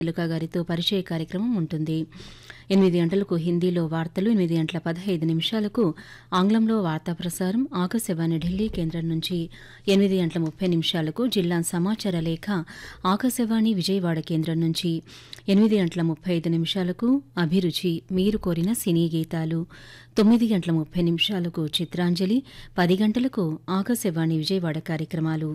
ఎలుక గారితో పరిచయ కార్యక్రమం ఉంటుంది ఎనిమిది గంటలకు హిందీలో వార్తలు ఎనిమిది గంటల పదహైదు నిమిషాలకు ఆంగ్లంలో వార్తా ప్రసారం ఆకాశవాణి ఢిల్లీ కేంద్రం నుంచి ఎనిమిది గంటల ముప్పై నిమిషాలకు జిల్లా సమాచార లేఖ ఆకాశవాణి విజయవాడ కేంద్రం నుంచి ఎనిమిది గంటల ముప్పై ఐదు నిమిషాలకు అభిరుచి మీరు కోరిన సినీ గీతాలు తొమ్మిది గంటల ముప్పై నిమిషాలకు చిత్రాంజలి పది గంటలకు ఆకాశవాణి విజయవాడ కార్యక్రమాలు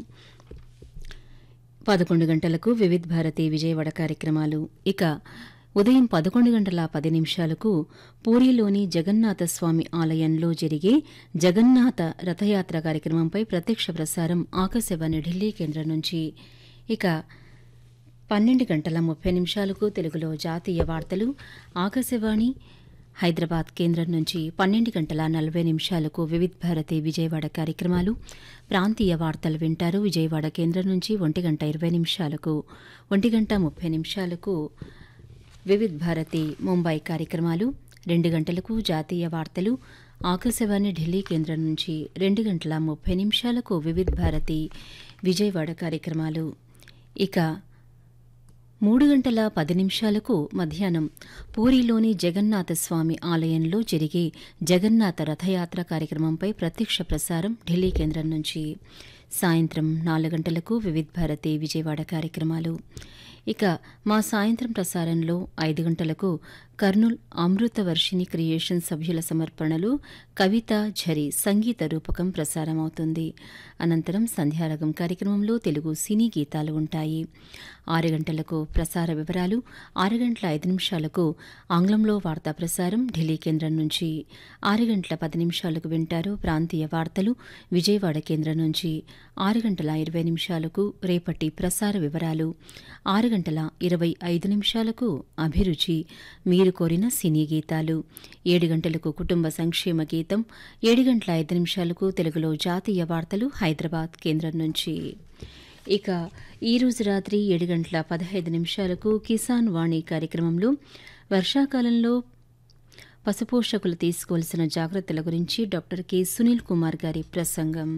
పదకొండు గంటలకు వివిధ్ భారతి విజయవాడ కార్యక్రమాలు ఇక ఉదయం పదకొండు గంటల పది నిమిషాలకు పూరిలోని జగన్నాథ స్వామి ఆలయంలో జరిగే జగన్నాథ రథయాత్ర కార్యక్రమంపై ప్రత్యక్ష ప్రసారం ఆకాశవాణి ఢిల్లీ కేంద్రం నుంచి ఇక పన్నెండు గంటల ముప్పై నిమిషాలకు తెలుగులో జాతీయ వార్తలు ఆకాశవాణి హైదరాబాద్ కేంద్రం నుంచి పన్నెండు గంటల నలభై నిమిషాలకు వివిధ్ భారతి విజయవాడ కార్యక్రమాలు ప్రాంతీయ వార్తలు వింటారు విజయవాడ కేంద్రం నుంచి ఒంటి గంట ఇరవై నిమిషాలకు ఒంటి గంట ముప్పై నిమిషాలకు వివిధ్ భారతి ముంబై కార్యక్రమాలు రెండు గంటలకు జాతీయ వార్తలు ఆకాశవాణి ఢిల్లీ కేంద్రం నుంచి రెండు గంటల ముప్పై నిమిషాలకు వివిధ్ భారతి విజయవాడ కార్యక్రమాలు ఇక మూడు గంటల పది నిమిషాలకు మధ్యాహ్నం పూరిలోని జగన్నాథ స్వామి ఆలయంలో జరిగే జగన్నాథ రథయాత్ర కార్యక్రమంపై ప్రత్యక్ష ప్రసారం ఢిల్లీ కేంద్రం నుంచి సాయంత్రం నాలుగు గంటలకు వివిధ్ భారతి విజయవాడ కార్యక్రమాలు ఇక మా సాయంత్రం ప్రసారంలో ఐదు గంటలకు కర్నూల్ అమృతవర్షిణి క్రియేషన్ సభ్యుల సమర్పణలు కవిత ఝరి సంగీత రూపకం ప్రసారమవుతుంది అనంతరం సంధ్యారగం కార్యక్రమంలో తెలుగు సినీ గీతాలు ఉంటాయి ఆరు గంటలకు ప్రసార వివరాలు ఆరు గంటల ఐదు నిమిషాలకు ఆంగ్లంలో వార్తా ప్రసారం ఢిల్లీ కేంద్రం నుంచి ఆరు గంటల పది నిమిషాలకు వింటారు ప్రాంతీయ వార్తలు విజయవాడ కేంద్రం నుంచి ఆరు గంటల ఇరవై నిమిషాలకు రేపటి ప్రసార వివరాలు ఆరు గంటల ఇరవై ఐదు నిమిషాలకు అభిరుచి మీరు కోరిన సినీ గీతాలు ఏడు గంటలకు కుటుంబ సంక్షేమ గీతం ఏడు గంటల ఐదు నిమిషాలకు తెలుగులో జాతీయ వార్తలు హైదరాబాద్ కేంద్రం నుంచి ఇక ఈ రోజు రాత్రి ఏడు గంటల పదహైదు నిమిషాలకు కిసాన్ వాణి కార్యక్రమంలో వర్షాకాలంలో పశుపోషకులు తీసుకోవాల్సిన జాగ్రత్తల గురించి డాక్టర్ కె సునీల్ కుమార్ గారి ప్రసంగం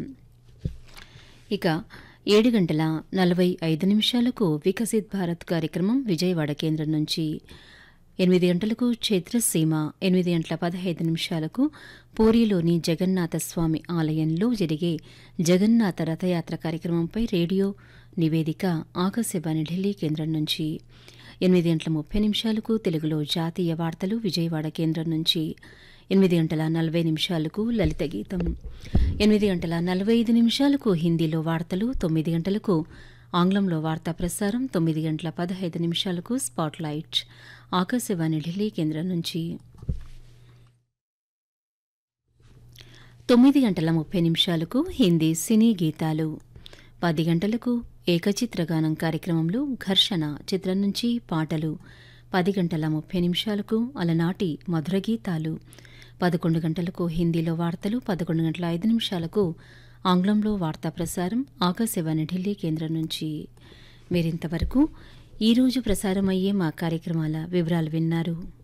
ఇక ఏడు గంటల నలభై ఐదు నిమిషాలకు వికసిత్ భారత్ కార్యక్రమం విజయవాడ కేంద్రం నుంచి ఎనిమిది గంటలకు చైత్రసీమ ఎనిమిది గంటల పదహైదు నిమిషాలకు పూరిలోని జగన్నాథ స్వామి ఆలయంలో జరిగే జగన్నాథ రథయాత్ర కార్యక్రమంపై రేడియో నివేదిక ఆకాశవాణి ఢిల్లీ కేంద్రం నుంచి ఎనిమిది గంటల ముప్పై నిమిషాలకు తెలుగులో జాతీయ వార్తలు విజయవాడ కేంద్రం నుంచి ఎనిమిది గంటల నలభై నిమిషాలకు లలిత గీతం ఎనిమిది గంటల నలభై ఐదు నిమిషాలకు హిందీలో వార్తలు తొమ్మిది గంటలకు ఆంగ్లంలో వార్తా ప్రసారం తొమ్మిది గంటల పదహైదు నిమిషాలకు స్పాట్లైట్ ఆకాశవాణి ఢిల్లీ కేంద్రం నుంచి తొమ్మిది గంటల ముప్పై నిమిషాలకు హిందీ సినీ గీతాలు పది గంటలకు ఏకచిత్రగానం కార్యక్రమంలో ఘర్షణ చిత్రం నుంచి పాటలు పది గంటల ముప్పై నిమిషాలకు అలనాటి మధుర గీతాలు పదకొండు గంటలకు హిందీలో వార్తలు పదకొండు గంటల ఐదు నిమిషాలకు ఆంగ్లంలో వార్తా ప్రసారం ఆకాశవాణి ఢిల్లీ కేంద్రం నుంచి మీరింతవరకు ఈరోజు ప్రసారమయ్యే మా కార్యక్రమాల వివరాలు విన్నారు